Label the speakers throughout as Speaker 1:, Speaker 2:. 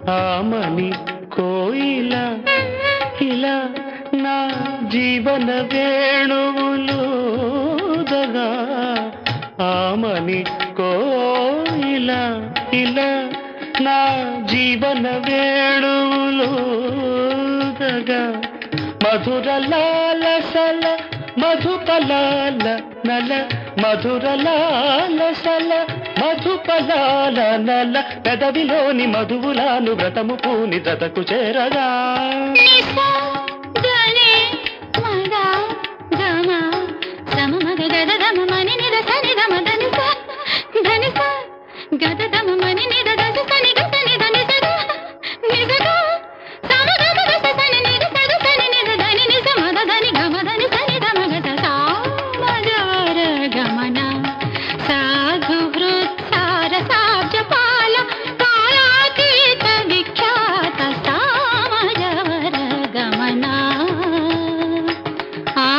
Speaker 1: ఆమని కోయిల ఇలా నా జీవన వేణువులుదగా ఆమని కోయిల ఇలా నా జీవన వేణువులుదగా మధుర లాలసల మధుపలాల నల మధుర లాలసల మధుపలాల నల పెదవిలోని మధువులాను వ్రతము పూని జతకు చేరగా
Speaker 2: నిసా గనే మగా గమ సమ మగ గద దమ మని నిద సని దమ దని స ధని స గద దమ మని నిద దస సని గ సని ధని స గ నిజ గ సమ గ గ స సని నిద స గ సని నిద ధని నిజ మద ధని గమ ధని సని దమ గద సా మజవర గమన సాధు హృత్సార సాబ్జ పాల కాళాతీత విఖ్యాత సామజవర గమనా ఆ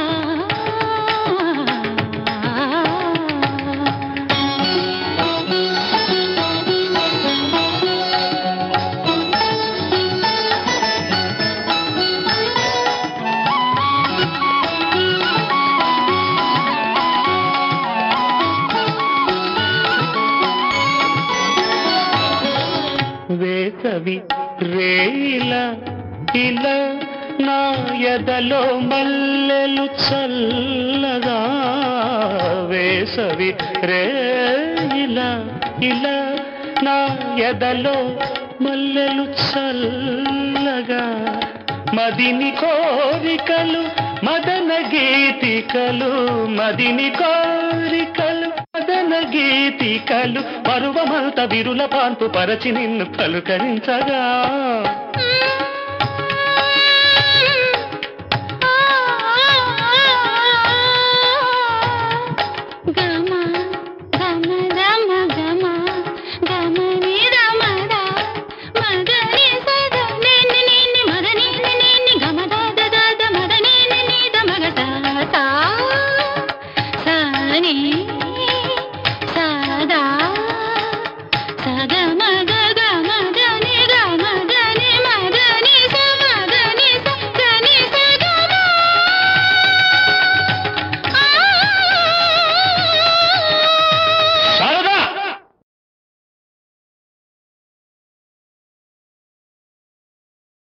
Speaker 1: వేసవి రేల ఇలా నా ఎదలో మల్లెలు చల్లగా వేసవి రేల ఇలా నా ఎదలో మల్లెలు చల్లగా మదిని కోరికలు మదన గీతికలు మదిని కోరికలు మదన గీతికలు పరువమంత విరుల పాన్పు పరచి నిన్ను పలుకరించగా
Speaker 2: మ్మ్.